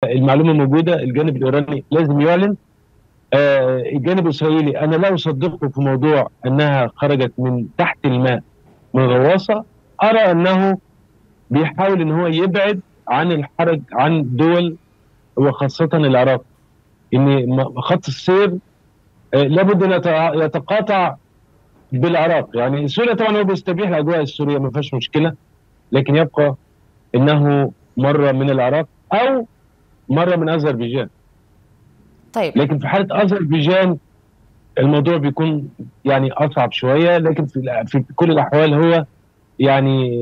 المعلومه موجوده الجانب الايراني لازم يعلن آه، الجانب الاسرائيلي انا لا اصدقه في موضوع انها خرجت من تحت الماء من غواصه ارى انه بيحاول ان هو يبعد عن الحرج عن دول وخاصه العراق ان م- خط السير آه، لابد ان يتع- يتقاطع بالعراق يعني سوريا طبعا هو بيستبيح الاجواء السوريه ما فيهاش مشكله لكن يبقى انه مره من العراق او مره من اذربيجان طيب لكن في حاله اذربيجان الموضوع بيكون يعني اصعب شويه لكن في في كل الاحوال هو يعني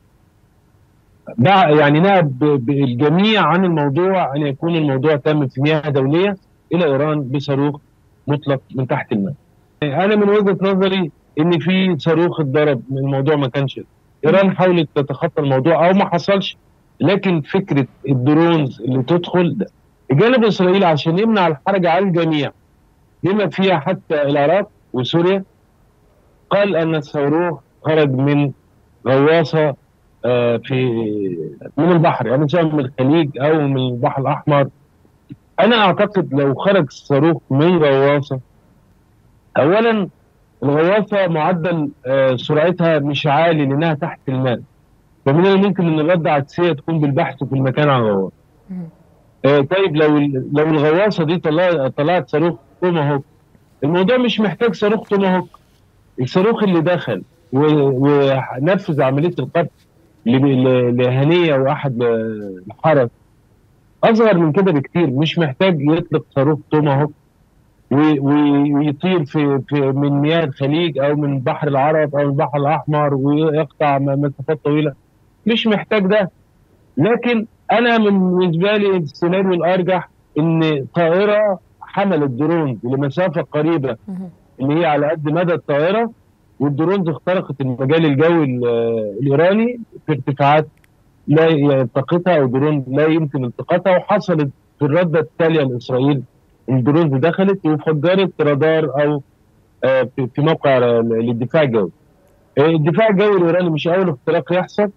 دع يعني ناب ب- بالجميع عن الموضوع ان يكون الموضوع تم في مياه دوليه الى ايران بصاروخ مطلق من تحت الماء. انا من وجهه نظري ان في صاروخ اتضرب الموضوع ما كانش ايران حاولت تتخطى الموضوع او ما حصلش لكن فكره الدرونز اللي تدخل ده الجانب الاسرائيلي عشان يمنع الحرج على الجميع بما فيها حتى العراق وسوريا قال ان الصاروخ خرج من غواصه آه، في من البحر يعني سواء من الخليج او من البحر الاحمر انا اعتقد لو خرج الصاروخ من غواصه اولا الغواصه معدل آه، سرعتها مش عالي لانها تحت الماء فمن الممكن ان الرده عكسيه تكون بالبحث في المكان عن الغواصه مم. آه، طيب لو ال- لو الغواصه دي طلعت طلعت صاروخ توماهوك الموضوع مش محتاج صاروخ توماهوك الصاروخ اللي دخل و- ونفذ عمليه القتل ل- ل- لهنيه واحد ل- لحرس اصغر من كده بكتير مش محتاج يطلق صاروخ توماهوك و- و- ويطير في, في من مياه الخليج او من بحر العرب او البحر الاحمر ويقطع م- مسافات طويله مش محتاج ده لكن انا من بالنسبه لي السيناريو الارجح ان طائره حملت درونز لمسافه قريبه مهم. اللي هي على قد مدى الطائره والدرونز اخترقت المجال الجوي ال- الايراني في ارتفاعات لا يلتقطها او درون لا يمكن التقاطها وحصلت في الرده التاليه لاسرائيل الدرونز دخلت وفجرت رادار او آه، في في موقع للدفاع الجوي. آه، الدفاع الجوي الايراني مش اول اختراق يحصل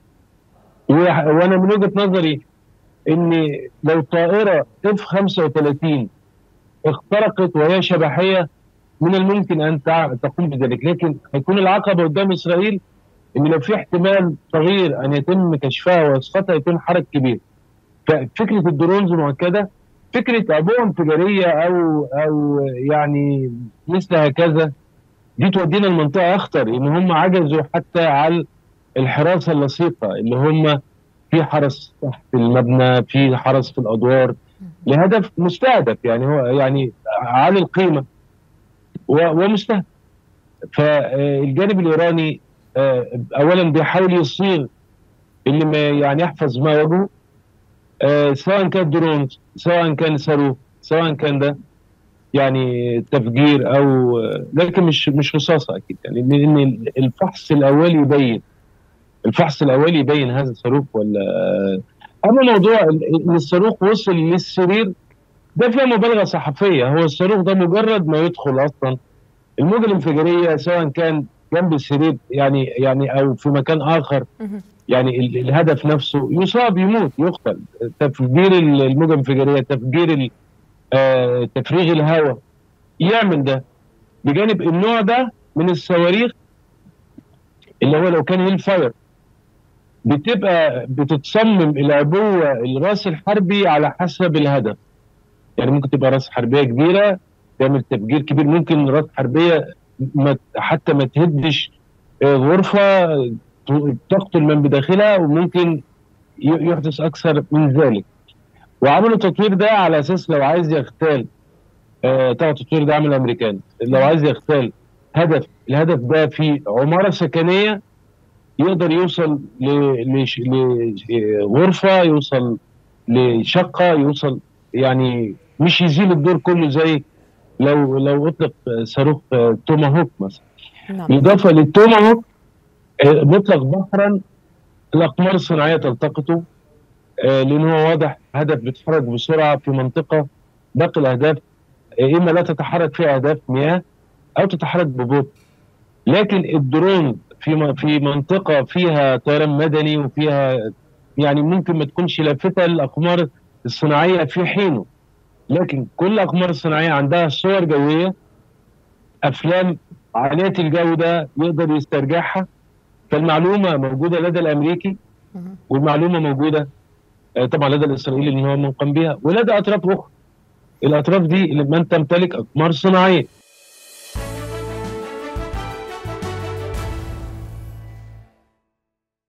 وح- وانا من وجهه نظري ان لو طائره اف 35 اخترقت وهي شبحيه من الممكن ان تع- تقوم بذلك لكن هيكون العقبه قدام اسرائيل ان لو في احتمال صغير ان يتم كشفها واسقاطها يكون حرج كبير ففكره الدرونز مؤكده فكره عبوه انفجاريه او او يعني مثل هكذا دي تودينا لمنطقه اخطر ان هم عجزوا حتى على الحراسه اللصيقه اللي هم في حرس تحت المبنى في حرس في الادوار لهدف مستهدف يعني هو يعني عالي القيمه و- ومستهدف فالجانب الايراني آه، اولا بيحاول يصيغ اللي ما يعني يحفظ ما وجهه آه، سواء كان درونز سواء كان صاروخ سواء كان ده يعني تفجير او لكن مش مش رصاصه اكيد يعني لان الفحص الاولي يبين الفحص الاولي يبين هذا الصاروخ ولا اما موضوع ان الصاروخ وصل للسرير ده فيها مبالغه صحفيه هو الصاروخ ده مجرد ما يدخل اصلا الموجه الانفجاريه سواء كان جنب السرير يعني يعني او في مكان اخر مهم. يعني ال- الهدف نفسه يصاب يموت يقتل تفجير ال- الموجه الانفجاريه تفجير ال- آه، تفريغ الهواء يعمل ده بجانب النوع ده من الصواريخ اللي هو لو كان هيل فاير بتبقى بتتصمم العبوه الراس الحربي على حسب الهدف يعني ممكن تبقى راس حربيه كبيره تعمل تفجير كبير ممكن راس حربيه ما حتى ما تهدش آه، غرفه ت- تقتل من بداخلها وممكن ي- يحدث اكثر من ذلك وعملوا التطوير ده على اساس لو عايز يغتال آه، طبعا التطوير ده عمل الامريكان لو عايز يغتال هدف الهدف ده في عماره سكنيه يقدر يوصل ل- لش- لغرفه يوصل لشقه يوصل يعني مش يزيل الدور كله زي لو لو اطلق صاروخ آه، توماهوك مثلا نعم بالاضافه للتوماهوك آه، مطلق بحرا الاقمار الصناعيه تلتقطه آه، لان هو واضح هدف بيتحرك بسرعه في منطقه باقي الاهداف آه، اما لا تتحرك فيها اهداف مياه او تتحرك ببطء لكن الدرون في م- في منطقه فيها طيران مدني وفيها يعني ممكن ما تكونش لافته للاقمار الصناعيه في حينه لكن كل الاقمار الصناعيه عندها صور جويه افلام عاليه الجوده يقدر يسترجعها فالمعلومه موجوده لدى الامريكي مهم. والمعلومه موجوده آه، طبعا لدى الاسرائيلي اللي هو منقم بها ولدى اطراف اخرى الاطراف دي لما انت تمتلك اقمار صناعيه